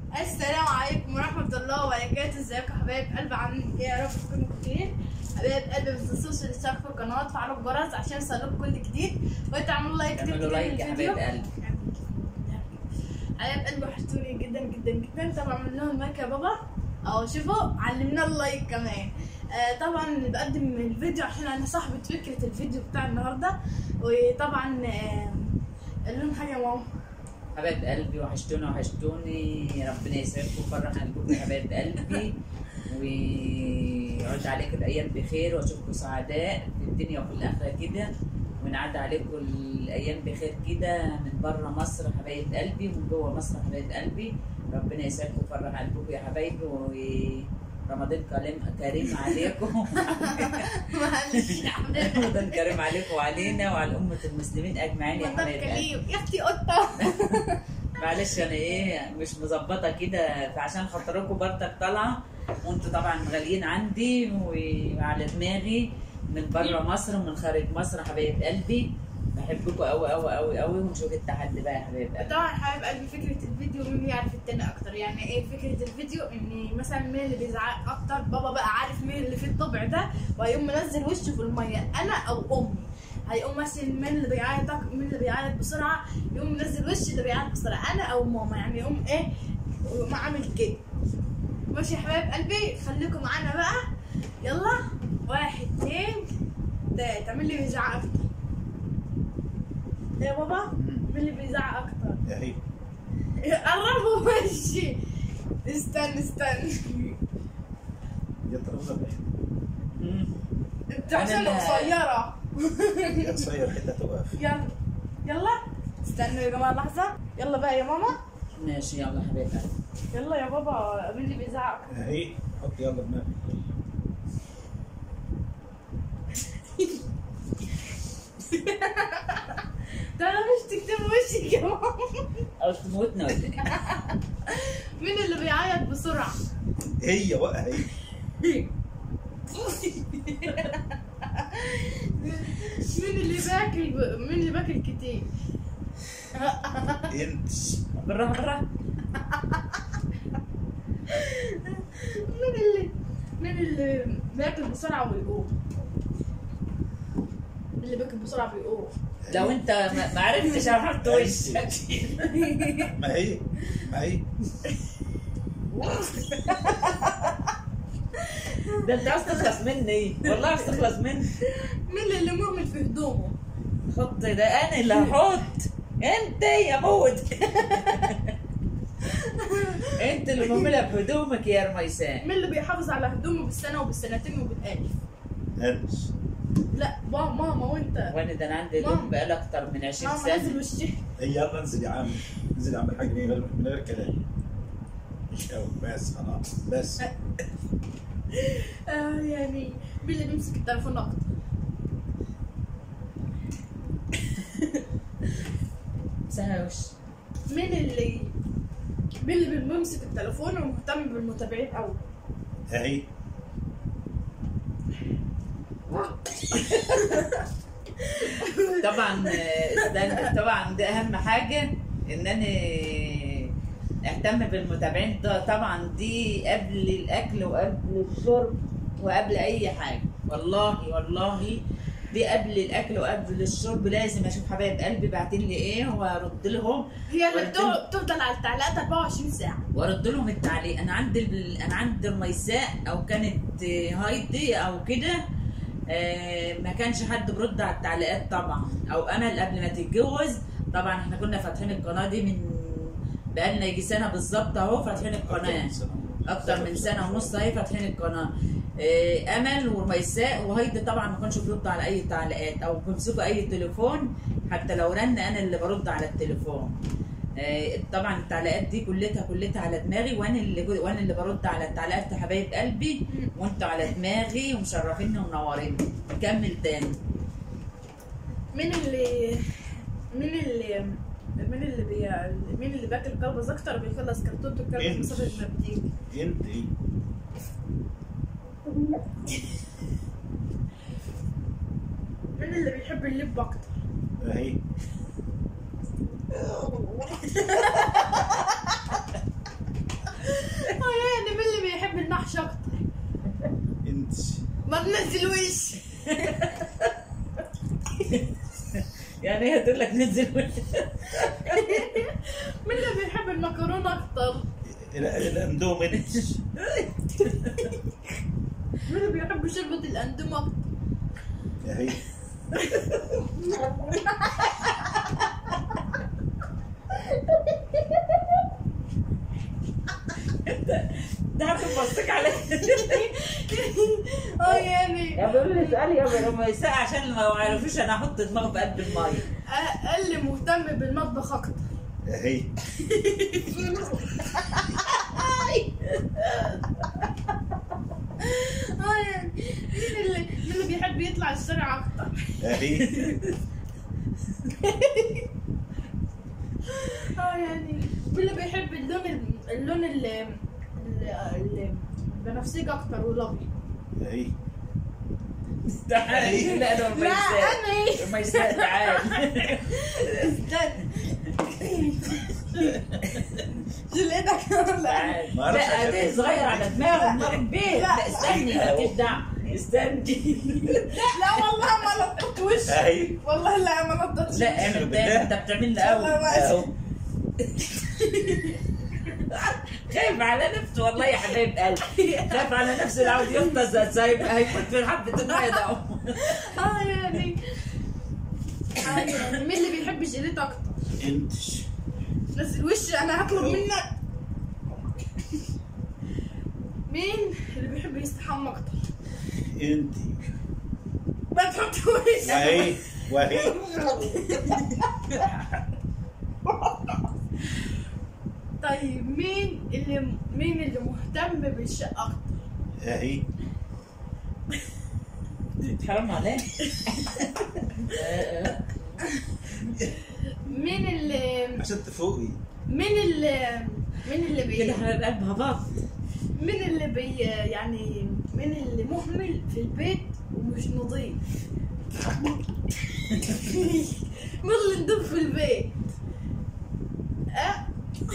السلام عليكم ورحمة الله وبركاته ازيكم يا حبايب قلب عاملين ايه يا رب تكونوا بخير حبايب قلب ما تنسوش الاشتراك في القناة وتفعلوا الجرس عشان يوصلكم كل جديد وتعملوا لايك كتير اعملوا كتير لايك يا للفيديو. حبايب قلبي حبايب قلبي وحشتوني جدا جدا جدا طبعا عملنا لهم لايك يا بابا اهو شوفوا علمنا اللايك كمان آه طبعا بقدم الفيديو عشان انا صاحبة فكرة الفيديو بتاع النهاردة وطبعا آه قال لهم حاجة يا ماما حبايب قلبي وحشتوني وحشتوني ربنا يسعدكم ويفرح قلبكم يا حبايب قلبي ويعود عليكم الايام بخير واشوفكم سعداء في الدنيا وفي الاخره كده ونعدي عليكم الايام بخير كده من بره مصر حبايب قلبي ومن جوه مصر حبايب قلبي ربنا يسعدكم ويفرح قلبكم يا حبايبي ورمضان كريم كريم عليكم معلش يا حبايب رمضان كريم عليكم وعلينا وعلى امه المسلمين اجمعين يا رمضان حبايب قلبي كريم يا اختي قطة معلش انا ايه مش مظبطه كده فعشان خاطركم برضك طالعه وانتوا طبعا غاليين عندي وعلى دماغي من بره مصر ومن خارج مصر حبايب قلبي بحبكم قوي قوي قوي قوي ونشوف التحدي بقى يا حبايب قلبي طبعا حبايب قلبي فكرة الفيديو مين بيعرف التاني أكتر يعني إيه فكرة الفيديو إن مثلا مين اللي بيزعق أكتر بابا بقى عارف مين اللي فيه الطبع ده وهيقوم منزل وشه في المية أنا أو أمي هيقوم مثلا مين اللي بيعيط أك- مين اللي بيعيط بسرعة يقوم منزل وش اللي بيعيط بسرعة أنا أو ماما يعني يقوم إيه يقوم عامل كده ماشي يا حبايب قلبي خليكم معانا بقى يلا واحد اتنين تلاتة مين اللي بيزعق أكتر؟ إيه يا بابا؟ مين اللي بيزعق أكتر؟ اهي قربوا وشي استنى استنى يا ترى مم. انت أنا عشان اللي- قصيرة يا تصير حتى توقف يلا يلا استنوا يا جماعة لحظة يلا بقى يا ماما ماشي يلا حبايب قلبي يلا يا بابا مين اللي بيزعق اهي حط يلا دماغك ده انا مش تكتب وشك يا ماما او تموتنا ولا ايه؟ مين اللي بيعيط بسرعة هي بقى هي مين اللي باكل ب... مين اللي باكل كتير انت بالراحه بالراحه مين اللي مين اللي بياكل بسرعة ويقوم اللي بياكل بسرعة بيقوم لو انت ما ما عرفتش هحط وشك ما هي ما هي ده انت عاوز تخلص مني والله عاوز تخلص مني مين اللي مهمل في هدومه حط ده انا اللي هحط انت يا موت انت اللي مهمله بهدومك يا رميسان مين اللي بيحافظ على هدومه بالسنة وبالسنتين وبالألف انس لا بابا ماما وانت وانا ده انا عندي ماما. هدوم بقالي اكتر من 20 ماما سنه نزل وشي هي يلا انزل يا عم انزل يا عم الحاج من غير من غير كلام أو بس خلاص بس آه يعني مين اللي بيمسك التليفون اكتر سنه وش مين اللي مين اللي بيمسك التليفون ومهتم بالمتابعين قوي اهي طبعا آه، استنى طبعا ده اهم حاجه ان انا اهتم بالمتابعين ده طبعا دي قبل الاكل وقبل الشرب وقبل اي حاجه والله والله دي قبل الاكل وقبل الشرب لازم اشوف حبايب قلبي باعتين لي ايه وارد لهم هي اللي ولكن- بتقعد- تفضل على التعليقات 24 ساعة وارد لهم التعليق انا عندي ال... انا عندي الميساء او كانت آه، هايدي او كده آه، ما كانش حد برد على التعليقات طبعا او امل قبل ما تتجوز طبعا احنا كنا فاتحين القناه دي من بقالنا يجي سنه بالظبط اهو فاتحين القناه اكتر من سنه ونص اهي فاتحين القناه آه، امل ورميساء وهيدي طبعا ما كانش بيرد على اي تعليقات او بيمسكوا اي تليفون حتى لو رن انا اللي برد على التليفون آه، طبعا التعليقات دي كلها كلها على دماغي وانا اللي وانا اللي برد على التعليقات يا حبايب قلبي وانتوا على دماغي ومشرفيني ومنوريني نكمل تاني مين اللي مين اللي مين اللي بي... مين اللي باكل كلبز اكتر بيخلص كرتونته الكلبز انت. مسافة ما بتيجي انت ايه مين اللي بيحب اللب اكتر اهي نزل وش يعني هي تقول لك نزل مين اللي بيحب المكرونه اكتر ال- الاندوم انت مين اللي بيحب شوربه الاندوم اكتر هي ده هتبصك عليك اه يعني يا بيقول لي اسالي يا لما يسقع عشان ما يعرفوش انا احط دماغي في قلب الميه آه، اللي مهتم بالمطبخ اكتر هي اه يعني مين اللي مين اللي بيحب يطلع الشارع اكتر هي اه يعني مين اللي بيحب اللون ال- اللون ال ال- ال- البنفسجي اكتر والابيض هي تعالي لا انا لا ما يساء انا ايه ما يساء تعالي استنى شيل ايدك ولا تعالي ما أعرفش لا عشان دي إيه. صغير على دماغه دماغ البيت لا. لا استني مالكيش دعوه استني لا والله ما لطت وشي هي والله لا ما لطت لا اعمل بالله. تاني انت بتعمل لي قوي اهو خايف على نفسه والله يا حبايب قلبي خايف على نفسه لو عاوز يغطس سايب هيموت في حبه الميه ده اه يعني اه يعني مين اللي بيحب الجيليت اكتر انت نزل وشي انا هطلب منك مين اللي بيحب يستحمى اكتر انت ما تحط وشي وهي وهي طيب مين اللي مين اللي مهتم بالشقه اكتر هي حرام عليك مين اللي عشان تفوقي مين اللي مين اللي كده بي حبايب قلبي هبط مين اللي بي يعني مين اللي مهمل في البيت ومش نظيف مين اللي نضيف في البيت أه؟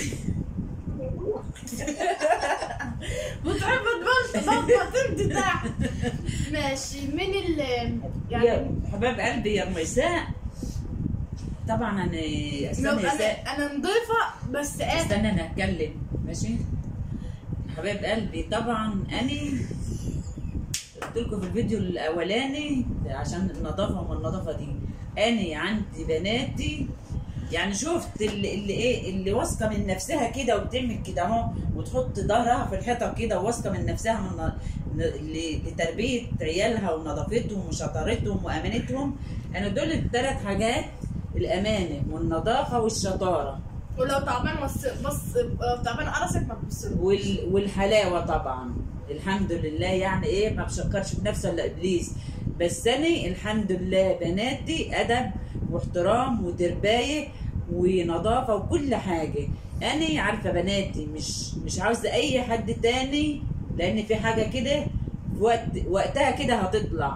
بتحب تبص ضغطة تمتي تحت ماشي مين اللي يعني يا حبايب قلبي يا ميساء طبعا انا لو استنى يا ساء انا انا نضيفة بس ايه استنى انا اتكلم ماشي حبايب قلبي طبعا اني قلت لكم في الفيديو الاولاني عشان النظافه وما النظافه دي اني عندي بناتي يعني شفت اللي, اللي ايه اللي واثقه من نفسها كده وبتعمل كده اهو وتحط ظهرها في الحيطه كده وواثقه من نفسها من ن- ل- لتربيه عيالها ونظافتهم وشطارتهم وامانتهم انا دول الثلاث حاجات الامانه والنظافه والشطاره ولو تعبان بص بص لو تعبان قرصك ما تبصلوش وال... والحلاوه طبعا الحمد لله يعني ايه ما بشكرش في نفسي الا ابليس بس انا الحمد لله بناتي ادب واحترام وتربايه ونظافه وكل حاجه انا عارفه بناتي مش مش عاوزه اي حد تاني لان في حاجه كده في وقت وقتها كده هتطلع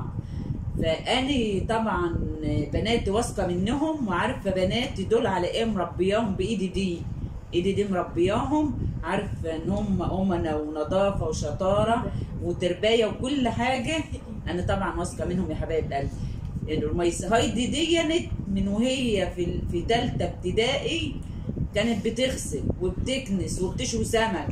فاني طبعا بناتي واثقه منهم وعارفه بناتي دول على ايه مربياهم بايدي دي ايدي دي مربياهم عارفه ان هم امنا ونظافه وشطاره وتربيه وكل حاجه انا طبعا واثقه منهم يا حبايب قلبي الميس هايدي دينت من وهي في ال- في ثالثه ابتدائي كانت بتغسل وبتكنس وبتشوي سمك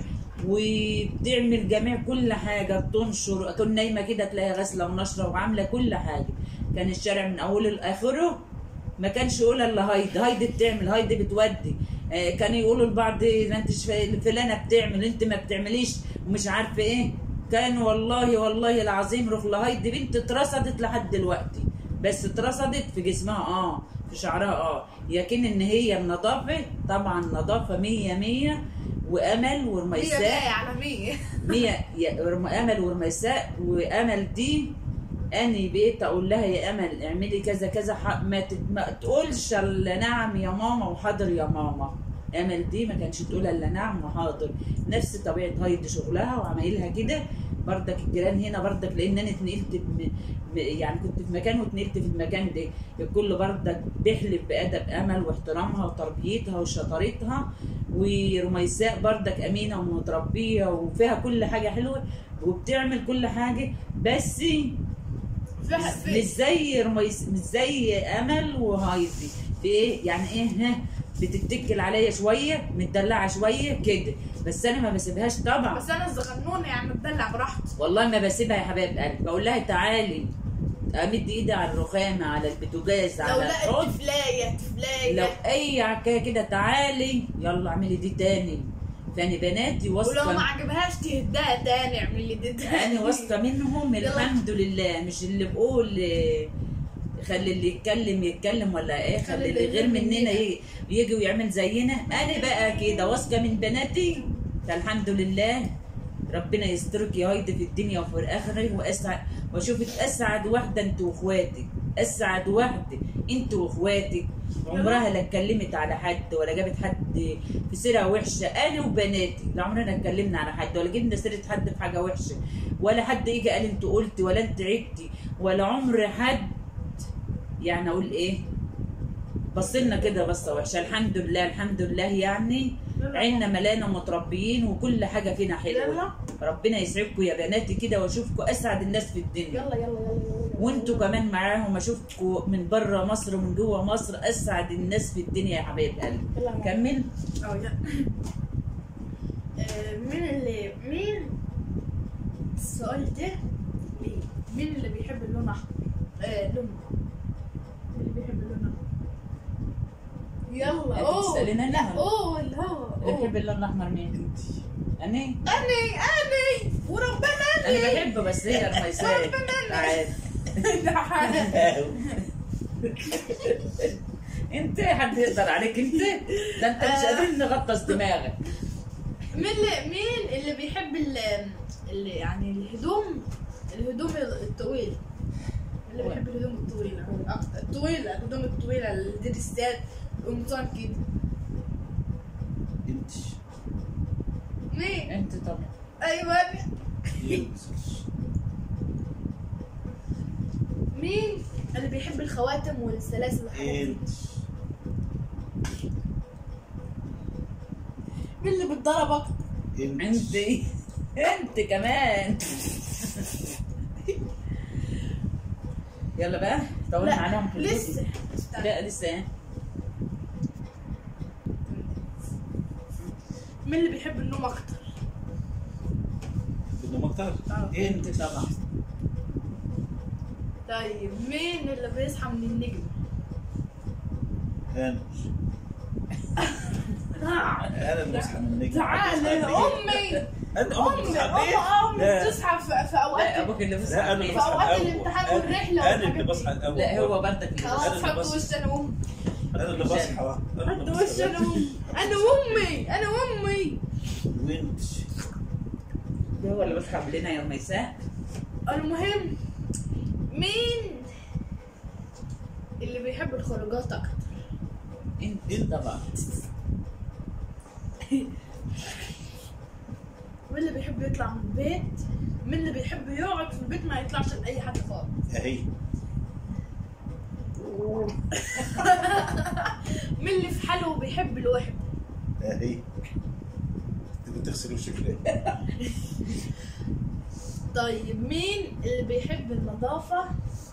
وبتعمل جميع كل حاجه بتنشر كنا نايمه كده تلاقي غاسله ونشره وعامله كل حاجه كان الشارع من اوله لاخره ما كانش يقول الا هايدي هايدي بتعمل هايدي بتودي آه، كانوا يقولوا لبعض ما انت فلانه بتعمل انت ما بتعمليش ومش عارفه ايه كان والله والله العظيم روح لهايدي بنت اترصدت لحد دلوقتي بس اترصدت في جسمها اه في شعرها اه لكن ان هي النظافه طبعا نظافه مية مية وامل هي ورميساء جاية على مية مية يا رم- امل ورميساء وامل دي اني بقيت اقول لها يا امل اعملي كذا كذا ح- ما, تت- ما تقولش الا نعم يا ماما وحاضر يا ماما امل دي ما كانش تقول الا نعم وحاضر نفس طبيعه هايدي شغلها وعمايلها كده بردك الجيران هنا بردك لان انا اتنقلت ب- ب- يعني كنت في مكان واتنقلت في المكان ده الكل بردك بيحلف بادب امل واحترامها وتربيتها وشطارتها ورميساء بردك امينه ومتربيه وفيها كل حاجه حلوه وبتعمل كل حاجه بس في مش في زي رميس مش زي امل وهايدي في ايه يعني ايه ها بتتكل عليا شويه متدلعه شويه كده بس انا ما بسيبهاش طبعا بس انا الصغنونه يعني متدلع براحتي والله ما بسيبها يا حبايب قلبي بقول لها تعالي امد ايدي على الرخامه على البوتاجاز لو على لقيت الحوض تفلايه تفلايه لو اي عكايه كده تعالي يلا اعملي دي تاني فاني بناتي ولو ما واثقه عجبهاش تهداها تاني اعمل لي دي تاني انا واثقه منهم يلا. الحمد لله مش اللي بقول آه، خلي اللي يتكلم يتكلم ولا ايه خلي اللي غير مننا ي- يجي ويعمل زينا انا بقى كده واثقه من بناتي فالحمد لله ربنا يسترك يا هايدي في الدنيا وفي الاخره واسعد واشوفك اسعد واحده انت واخواتك اسعد واحده انت واخواتك عمرها لا اتكلمت على حد ولا جابت حد في سيره وحشه انا وبناتي لا عمرنا اتكلمنا على حد ولا جبنا سيره حد في حاجه وحشه ولا حد يجي قال انت قلتي ولا انت عدتي ولا عمر حد يعني اقول ايه بصلنا كده بصه وحشه الحمد لله الحمد لله يعني عيننا ملانه متربيين وكل حاجه فينا حلوه يلا ربنا يسعدكم يا بناتي كده واشوفكم اسعد الناس في الدنيا يلا يلا يلا يلا وانتوا كمان معاهم اشوفكم من بره مصر ومن جوه مصر اسعد الناس في الدنيا يا حبايب قلبي يلا يلا. كمل أو لا. آه، مين اللي مين السؤال ده ليه؟ مين اللي بيحب اللون احمر؟ آه لون مين اللي بيحب اللون احمر؟ يلا أنت اوه بتسأليني أنا لا ولا؟ اوه اللي هو اللي أوه. بيحب اللون الاحمر مين؟ انت انا اني اني وربنا انا اني بحبه بس هي الميساء تعال ده حاجة. انت حد يقدر عليك انت ده انت مش قادرين نغطس دماغك مين اللي مين اللي بيحب ال اللي يعني الهدوم الهدوم الطويلة اللي بيحب الهدوم الطويلة أكتر- الطويلة الهدوم الطويلة الدريسات القمصان كده انت مين؟ انت طبعا ايوه يلبس مين اللي بيحب الخواتم والسلاسل والحاجات دي؟ انت مين اللي بيتضرب اكتر؟ انت انت كمان يلا بقى طولنا عليهم في الفيديو. لسه استنى. لا لسه مين اللي بيحب النوم اكتر؟ بدنا مكتر انت طبعا طيب مين اللي بيصحى من النجم؟ انا انا اللي بصحى من النجم تعال امي انا امي امي بتصحى امي ليه؟ امي لا. بتصحى في, في لا اوقات ابوك اللي بصحى لا انا اللي عليك. بصحى أوقات الاول الامتحان أنا- والرحلة انا والحاجات اللي دي. بصحى الاول لا هو برضك اللي خلاص أنا اللي حط بصحى. وش انا وامي انا اللي بصحى أنا حط اللي وش بصحى. انا وامي انا وامي انا وامي وانت هو اللي بيصحى لنا يا ميساء المهم مين اللي بيحب الخروجات اكتر؟ انت طبعا مين اللي بيحب يطلع من البيت؟ مين اللي بيحب يقعد في البيت ما يطلعش لاي حد خالص؟ اهي مين اللي في حاله وبيحب الوحدة؟ اهي تبي تغسل وشك ليه؟ طيب مين اللي بيحب النظافة؟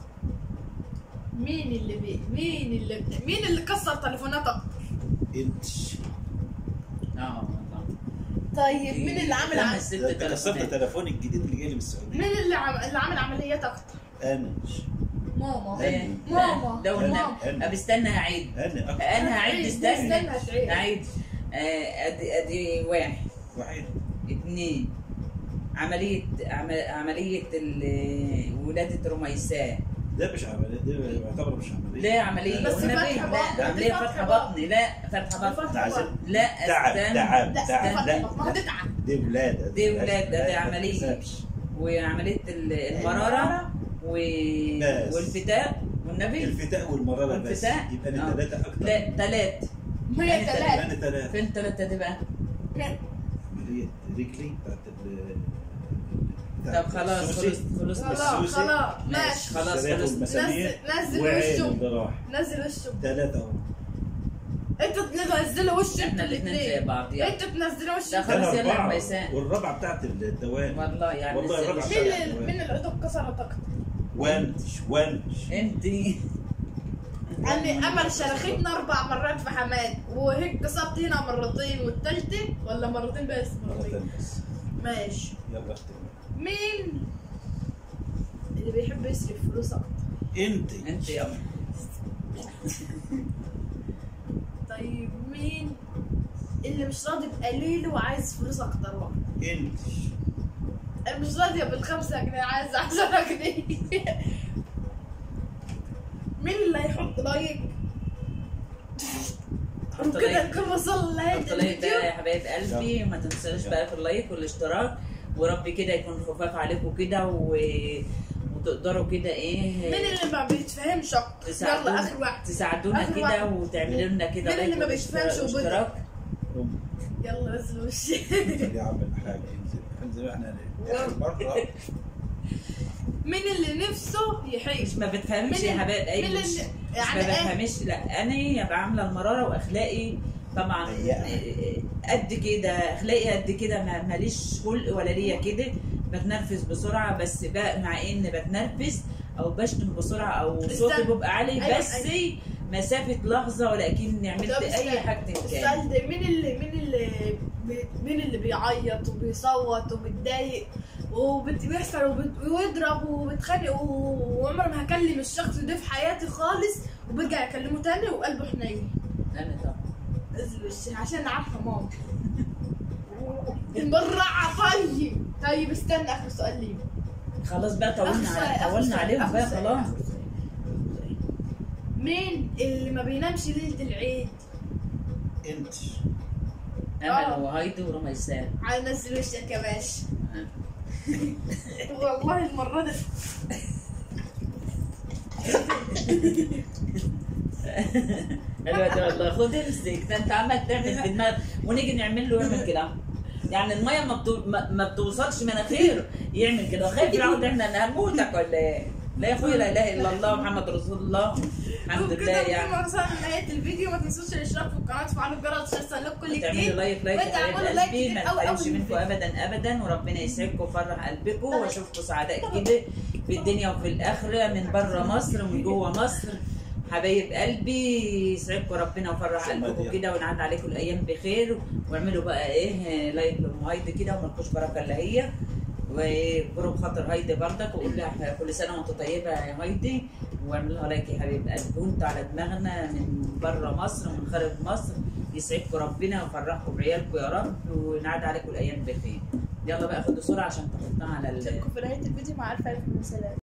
مين اللي بي... مين اللي مين اللي كسر تليفونات اكتر؟ انت اه طيب مين اللي عامل عم... خمس ست انت كسرت تليفونات تليفوني الجديد اللي جاي لي من السعوديه مين اللي عم... اللي عامل عمليات اكتر؟ انا ماما إيه؟ ماما لو ماما انا طب استنى هعيد انا اكتر انا هعيد هتعيد، استنى استنى هتعيد. هعيد آه، ادي ادي واحد واحد اثنين عملية عم- عملية ال- ولادة رميساء ده مش عمليه ده يعتبر مش عمليه لا عملية بس والنبي فتح بطن. لا عملية فتح فتح بطن. بطن لا فتح بطن فتح ده عشان لا تعب استنى تعب لا تعب فتح لا بطن. ما هو ده تعب دي ولاده دي ولادة، دي ما عملية. تحسبش. وعملية ال- المرارة و... بس. والفتاء والنبي الفتاء والمراره بس والفتاء؟ يبقى آه. انا ثلاثه اكتر لا تلات ما هي يعني يبقى ثلاثة انا ثلاثه فين تلاتة دي بقى؟ عمليه رجلي بتاعت ال طب خلاص خلص خلص خلاص السوسي. خلاص ماشي ماشي خلاص السريع خلص والمسامير نزل- نزل وعين وشه. اللي راح نزل وشه ثلاثه اهو انتوا تنزلوا وش احنا الاثنين زي بعض يلا انتوا تنزلوا وش ده انتوا. خلاص انا يلا يا اربعه ميساء. والرابعه بتاعت الدوام والله يعني والله لسه الرابعة مش- مين اللي مين اللي ايده اتكسرت اكتر؟ ونش ونش انت أنا أمل شرختنا أربع مرات في حماد وهيك كسرت هنا مرتين والتالتة ولا مرتين بس مرتين مرتين بس ماشي يلا اختم مين اللي بيحب يصرف فلوس أكتر انت انت يا طيب مين اللي مش راضي بقليل وعايز فلوس أكتر واحدة انت أنا مش راضية بالخمسة جنيه عايز عشرة جنيه مين اللي هيحط لايك حط وكده لايك نكون وصلنا لنهاية حط لايك بقى يا الفيديو حبايب قلبي وما تنساش بقى في اللايك والاشتراك وربي كده يكون خفاف عليكم كده و... وتقدروا كده ايه مين اللي ما بيتفهمش أكتر يلا تساعدونا آخر واحد تساعدونا آخر كده واحد. وتعملوا لنا كده مين اللي لايك ما بيفهمش واشتراك- وبدأ؟ واشتراك يلا بس وش انزل يا عم الحاج انزل انزل احنا اخر مره مين اللي نفسه يحيش مش ما بتفهمش يا مين- حبايب اي مين مش, اللي- مش يعني ما إيه؟ بفهمش لا انا يبقى عامله المراره واخلاقي طبعا ضيقة. قد كده اخلاقي قد كده ما- ماليش خلق ولا ليا كده بتنرفز بسرعه بس بقى مع ان بتنرفز او بشتم بسرعه او صوتي استنى. بيبقى عالي أيوة، بس مسافه لحظه ولكني عملت طب اي استنى. حاجه كان السؤال ده مين اللي مين اللي بي- مين اللي بيعيط وبيصوت وبيتضايق وبيحصل وبت- ويضرب وبيتخانق و- وعمري ما هكلم الشخص ده في حياتي خالص وبرجع اكلمه تاني وقلبه حنين انا طبعا نزل وشي عشان عارفه ماما المرعى طيب طيب استنى اخر سؤال لي خلاص بقى آخر طولنا سؤال، على- آخر طولنا سؤال، عليهم آخر بقى سؤال، خلاص آخر سؤال. مين اللي ما بينامش ليله العيد انت امل وهايدي ورميسان على نزل وشك يا باشا والله المرة دي حلوة دي والله خد امسك ده انت عمال تعمل في دماغك ونيجي نعمل له يعمل كده يعني الميه ما, بتو... ما, ما بتوصلش مناخيره يعمل كده خايف يعود احنا هنموتك ولا ايه؟ لا يا اخويا لا اله الا الله محمد رسول الله الحمد لله وبكده يعني نكون وصلنا لنهاية الفيديو ما تنسوش الاشتراك في القناة وتفعلوا الجرس عشان يوصلكم كل تعملوا جديد لايك لايك يا وتعملوا حبايب لايك قلبي كتير ما أوي أوي تحرمش منكم للفيديو. ابدا ابدا وربنا يسعدكم ويفرح قلبكم واشوفكم سعداء كده في الدنيا وفي الاخره من بره مصر ومن جوه مصر حبايب قلبي يسعدكم ربنا ويفرح قلبكم كده ونعد عليكم الايام بخير واعملوا بقى ايه لايك لام هايدي كده وملكوش بركه الا هي وكروا بخاطر هايدي بردك وقول لها كل سنه وانت طيبه يا هايدي واعمل لها لايك يا حبيب قلبي وانتوا على دماغنا من بره مصر ومن خارج مصر يسعدكم ربنا ويفرحكم بعيالكم يا رب ونعد عليكم الايام بخير يلا بقى خدوا صوره عشان تحطها على ال اشوفكم في نهاية الفيديو مع الف الف سلام